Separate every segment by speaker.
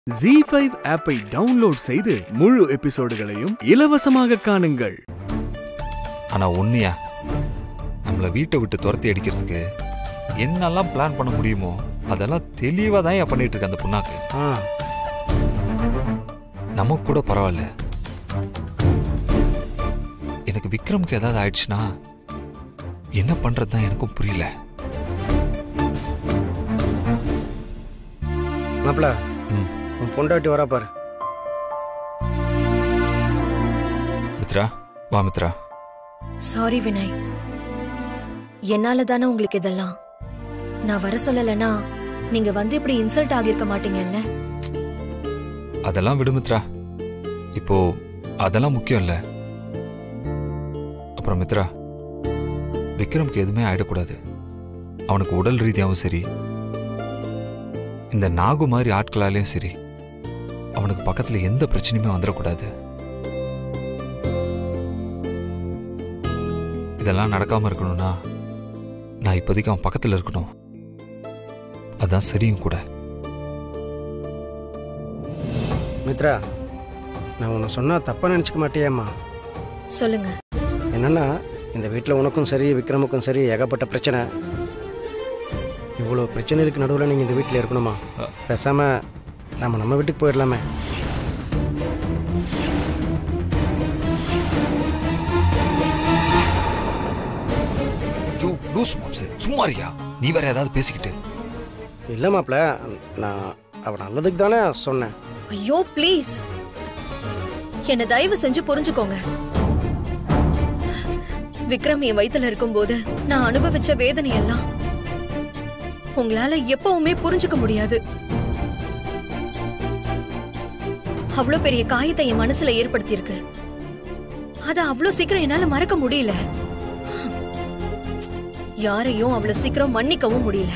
Speaker 1: G five ஆப்பை download செய்து முழு எபிசோடுகளையும் இலவசமாக காணுங்கள்
Speaker 2: ஆனா உண்மையா நம்மளை வீட்டை விட்டு துரத்தி அடிக்கிறதுக்கு என்னெல்லாம் பிளான் பண்ண முடியுமோ அதெல்லாம் தெளிவாக தான் ஏன் பண்ணிட்டு இருக்க அந்த புண்ணாக்கு
Speaker 3: ஆ
Speaker 2: நமக்கு கூட பரவாயில்ல எனக்கு விக்ரமுக்கு ஏதாவது ஆயிடுச்சுன்னா என்ன பண்றது தான் எனக்கும் புரியல
Speaker 3: மாப்பிள
Speaker 2: ம்.
Speaker 3: உன் பொண்டாட்டி வரா பாரு
Speaker 2: மித்ரா வா மித்ரா
Speaker 4: சாரி வினய் என்னால தானே உங்களுக்கு இதெல்லாம் நான் வர சொல்லலைன்னா நீங்க வந்து இப்படி இன்சல்ட் ஆகியிருக்க மாட்டீங்கல்ல
Speaker 2: அதெல்லாம் விடு மித்ரா இப்போ அதெல்லாம் முக்கியம் இல்ல அப்புறம் மித்ரா விக்ரம்க்கு எதுவுமே ஆயிடக்கூடாது அவனுக்கு உடல் ரீதியாகவும் சரி இந்த நாகு மாதிரி ஆட்களாலேயும் சரி அவனுக்கு பக்கத்துல எந்த பிரச்சனையுமே வந்துடக்கூடாது இதெல்லாம் நடக்காம இருக்கணும்னா நான் இப்போதைக்கு அவன் பக்கத்துல இருக்கணும் அதான் சரியும் கூட
Speaker 3: மித்ரா நான் உன்னை சொன்னா தப்பா நினச்சிக்க மாட்டியேம்மா
Speaker 4: சொல்லுங்க
Speaker 3: என்னன்னா இந்த வீட்டில் உனக்கும் சரி விக்ரமுக்கும் சரி ஏகப்பட்ட பிரச்சனை இவ்வளோ பிரச்சனைகளுக்கு நடுவில் நீங்கள் இந்த வீட்டில் இருக்கணுமா
Speaker 2: அ.
Speaker 3: பேசாம நம்ம நம்ம வீட்டுக்கு போயிடலாமே
Speaker 2: யூ லூஸ் மாப்ஸ் சும்மா இருக்கியா நீ வேற ஏதாவது பேசிக்கிட்டு
Speaker 3: இல்லை மாப்பிள நான் அவன் நல்லதுக்கு தானே சொன்னேன்
Speaker 4: ஐயோ ப்ளீஸ் என்ன தயவு செஞ்சு புரிஞ்சுக்கோங்க விக்ரம் என் வயித்துல இருக்கும்போது நான் அனுபவிச்ச வேதனை எல்லாம் உங்களால எப்பவுமே புரிஞ்சுக்க முடியாது அவ்வளவு பெரிய காயத்தை என் மனசுல ஏற்படுத்தியிருக்கு அத அவ்வளவு சீக்கிரம் என்னால மறக்க முடியல யாரையும் அவ்வளவு சீக்கிரம் மன்னிக்கவும் முடியல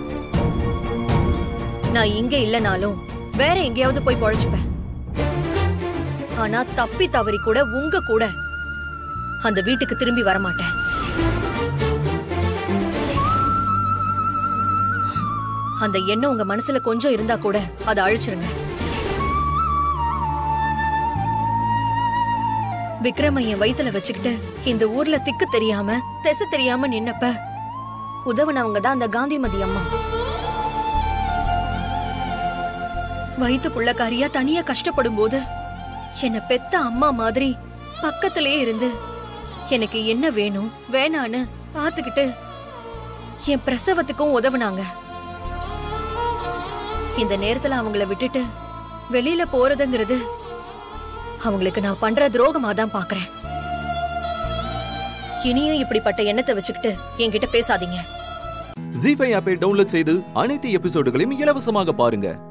Speaker 4: நான் இங்க இல்லனாலும் வேற எங்கேயாவது போய் பொழைச்சுப்பேன் ஆனா தப்பி தவறி கூட உங்க கூட அந்த வீட்டுக்கு திரும்பி வரமாட்டேன் அந்த எண்ணம் உங்க மனசுல கொஞ்சம் இருந்தா கூட அதை அழிச்சிருங்க விக்ரம என் வயித்துல வச்சுக்கிட்டு இந்த ஊர்ல திக்கு தெரியாம திசை தெரியாம நின்னப்ப உதவுனவங்க தான் அந்த காந்திமதி அம்மா வயித்து புள்ளக்காரியா தனியா கஷ்டப்படும் போது என்ன பெத்த அம்மா மாதிரி பக்கத்திலே இருந்து எனக்கு என்ன வேணும் வேணான்னு பாத்துக்கிட்டு என் பிரசவத்துக்கும் உதவுனாங்க இந்த நேரத்துல அவங்கள விட்டுட்டு வெளியில போறதுங்கிறது அவங்களுக்கு நான் பண்ற துரோகமா தான் பாக்குறேன் இனியும் இப்படிப்பட்ட எண்ணத்தை வச்சுக்கிட்டு என்கிட்ட பேசாதீங்க
Speaker 5: ஜி ஃபைவ் ஆப்பை டவுன்லோட் செய்து அனைத்து எபிசோடுகளையும் இலவசமாக பாருங்க